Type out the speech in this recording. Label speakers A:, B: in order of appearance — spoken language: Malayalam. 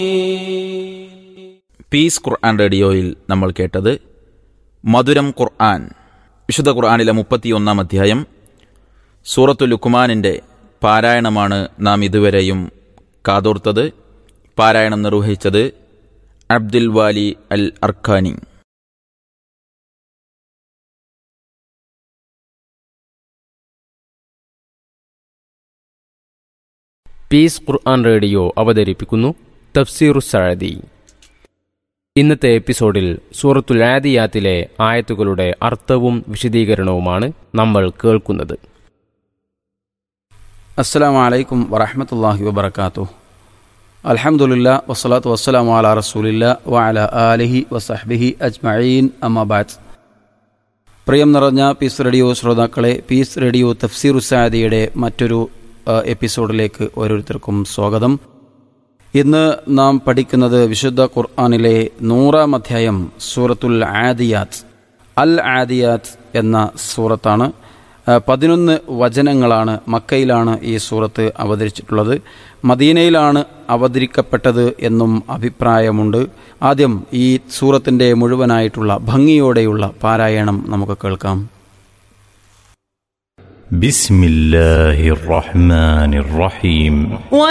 A: പീസ് ഖുർആൻ റേഡിയോയിൽ നമ്മൾ കേട്ടത് മധുരം ഖുർആൻ വിശുദ്ധ ഖുർആനിലെ മുപ്പത്തിയൊന്നാം അധ്യായം സൂറത്തു ലുക്കുമാനിൻ്റെ പാരായണമാണ് നാം ഇതുവരെയും കാതോർത്തത് പാരായണം നിർവഹിച്ചത് Abdul Wali Al Arkani
B: Peace Quran Radio അവതരിപ്പിക്കുന്നു തഫ്സീറു സഅദി ഇന്നത്തെ എപ്പിസോഡിൽ സൂറത്തുൽ ആദിയാത്തിലെ ആയത്തുകളുടെ അർത്ഥവും വിശദീകരണവുമാണ് നമ്മൾ കേൾക്കുന്നത്
C: അസ്സാം വലൈക്കും വറഹമത്തല്ലാഹി വബർക്കാത്തു അൽഹംദുലില്ല വസ്സലാത്തു വസ്സലാമു അല റസൂലില്ല വഅല ആലിഹി വസഹ്ബിഹി അജ്മഈൻ അമ്മബാദ് പ്രിയം നിറഞ്ഞ പീസ് റേഡിയോ ശ്രോതാക്കളെ പീസ് റേഡിയോ തഫ്സീർ ഉസാദിയുടെ മറ്റൊരു ആ, എപ്പിസോഡിലേക്ക് ഓരോരുത്തർക്കും സ്വാഗതം ഇന്ന് നാം പഠിക്കുന്നത് വിശുദ്ധ ഖുർആാനിലെ നൂറാം അധ്യായം സൂറത്തുൽ ആദിയാത്ത് അൽ ആദിയാത്ത് എന്ന സൂറത്താണ് ആ, പതിനൊന്ന് വചനങ്ങളാണ് മക്കയിലാണ് ഈ സൂറത്ത് അവതരിച്ചിട്ടുള്ളത് മദീനയിലാണ് അവതരിക്കപ്പെട്ടത് എന്നും അഭിപ്രായമുണ്ട് ആദ്യം ഈ സൂറത്തിൻ്റെ മുഴുവനായിട്ടുള്ള ഭംഗിയോടെയുള്ള പാരായണം നമുക്ക് കേൾക്കാം
D: بسم الله الرحمن الرحيم